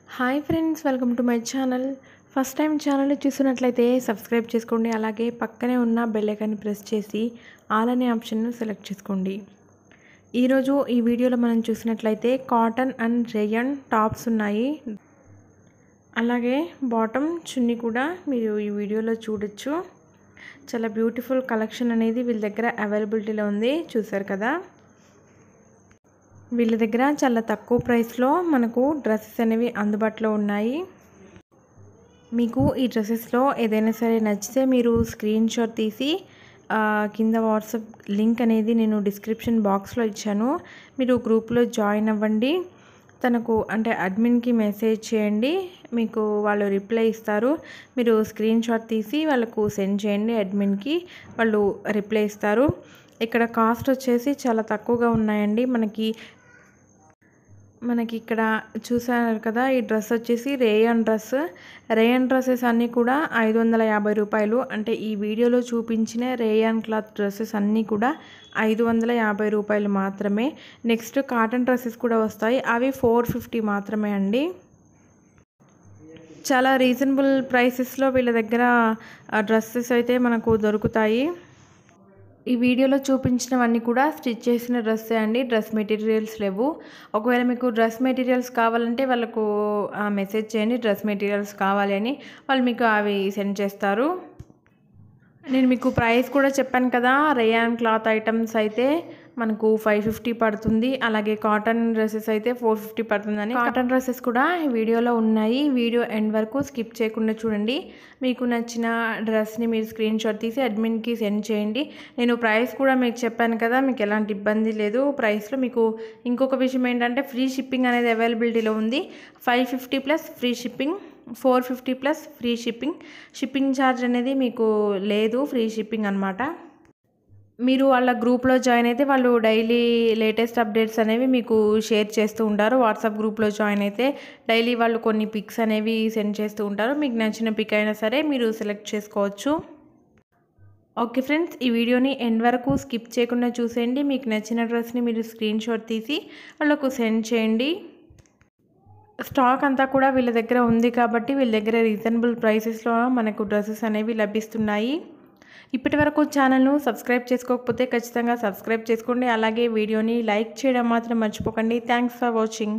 hi friends welcome to my channel first time channel చూసినట్లయితే subscribe చేసుకోండి అలాగే పక్కనే ఉన్న బెల్ ఐకాన్ని ప్రెస్ చేసి ఆల్ అనే ఆప్షన్ను సెలెక్ట్ చేసుకోండి ఈరోజు ఈ వీడియోలో మనం చూసినట్లయితే కాటన్ అండ్ రేయన్ టాప్స్ ఉన్నాయి అలాగే బాటమ్ చున్నీ కూడా మీరు ఈ వీడియోలో చూడొచ్చు చాలా బ్యూటిఫుల్ కలెక్షన్ అనేది వీళ్ళ దగ్గర అవైలబిలిటీలో ఉంది చూసారు కదా వీళ్ళ దగ్గర చాలా తక్కువ ప్రైస్లో మనకు డ్రెస్సెస్ అనేవి అందుబాటులో ఉన్నాయి మీకు ఈ డ్రెస్సెస్లో ఏదైనా సరే నచ్చితే మీరు స్క్రీన్ షాట్ తీసి ఆ, కింద వాట్సాప్ లింక్ అనేది నేను డిస్క్రిప్షన్ బాక్స్లో ఇచ్చాను మీరు గ్రూప్లో జాయిన్ అవ్వండి తనకు అంటే అడ్మిన్కి మెసేజ్ చేయండి మీకు వాళ్ళు రిప్లై ఇస్తారు మీరు స్క్రీన్ షాట్ తీసి వాళ్ళకు సెండ్ చేయండి అడ్మిన్కి వాళ్ళు రిప్లై ఇస్తారు ఇక్కడ కాస్ట్ వచ్చేసి చాలా తక్కువగా ఉన్నాయండి మనకి మనకి ఇక్కడ చూసారు కదా ఈ డ్రెస్ వచ్చేసి రేయన్ డ్రెస్ రేయన్ డ్రెస్సెస్ అన్నీ కూడా ఐదు వందల యాభై రూపాయలు అంటే ఈ వీడియోలో చూపించిన రేయన్ క్లాత్ డ్రెస్సెస్ అన్నీ కూడా ఐదు వందల యాభై రూపాయలు మాత్రమే నెక్స్ట్ కాటన్ డ్రెస్సెస్ కూడా వస్తాయి అవి ఫోర్ ఫిఫ్టీ మాత్రమే అండి చాలా రీజనబుల్ ప్రైసెస్లో వీళ్ళ దగ్గర డ్రెస్సెస్ అయితే మనకు దొరుకుతాయి ఈ వీడియోలో చూపించినవన్నీ కూడా స్టిచ్ చేసిన డ్రెస్సే అండి డ్రెస్ మెటీరియల్స్ లేవు ఒకవేళ మీకు డ్రెస్ మెటీరియల్స్ కావాలంటే వాళ్ళకు మెసేజ్ చేయండి డ్రెస్ మెటీరియల్స్ కావాలి అని వాళ్ళు మీకు అవి సెండ్ చేస్తారు నేను మీకు ప్రైస్ కూడా చెప్పాను కదా రేయాన్ క్లాత్ ఐటమ్స్ అయితే మనకు ఫైవ్ ఫిఫ్టీ పడుతుంది అలాగే కాటన్ డ్రెస్సెస్ అయితే ఫోర్ ఫిఫ్టీ పడుతుందని కాటన్ డ్రెస్సెస్ కూడా ఈ వీడియోలో ఉన్నాయి వీడియో ఎండ్ వరకు స్కిప్ చేయకుండా చూడండి మీకు నచ్చిన డ్రెస్ని మీరు స్క్రీన్ షాట్ తీసి అడ్మిన్కి సెండ్ చేయండి నేను ప్రైస్ కూడా మీకు చెప్పాను కదా మీకు ఎలాంటి ఇబ్బంది లేదు ప్రైస్లో మీకు ఇంకొక విషయం ఏంటంటే ఫ్రీ షిప్పింగ్ అనేది అవైలబిలిటీలో ఉంది five fifty plus free shipping four fifty plus free shipping shipping charge అనేది మీకు లేదు ఫ్రీ షిప్పింగ్ అనమాట మీరు వాళ్ళ గ్రూప్లో జాయిన్ అయితే వాళ్ళు డైలీ లేటెస్ట్ అప్డేట్స్ అనేవి మీకు షేర్ చేస్తూ ఉంటారు వాట్సాప్ గ్రూప్లో జాయిన్ అయితే డైలీ వాళ్ళు కొన్ని పిక్స్ అనేవి సెండ్ చేస్తూ ఉంటారు మీకు నచ్చిన పిక్ అయినా సరే మీరు సెలెక్ట్ చేసుకోవచ్చు ఓకే ఫ్రెండ్స్ ఈ వీడియోని ఎండ్ వరకు స్కిప్ చేయకుండా చూసేయండి మీకు నచ్చిన డ్రెస్ని మీరు స్క్రీన్ షాట్ తీసి వాళ్ళకు సెండ్ చేయండి స్టాక్ అంతా కూడా వీళ్ళ దగ్గర ఉంది కాబట్టి వీళ్ళ దగ్గర రీజనబుల్ ప్రైసెస్లో మనకు డ్రెస్సెస్ అనేవి లభిస్తున్నాయి ఇప్పటి వరకు ఛానల్ను సబ్స్క్రైబ్ చేసుకోకపోతే ఖచ్చితంగా సబ్స్క్రైబ్ చేసుకోండి అలాగే వీడియోని లైక్ చేయడం మాత్రం మర్చిపోకండి థ్యాంక్స్ ఫర్ వాచింగ్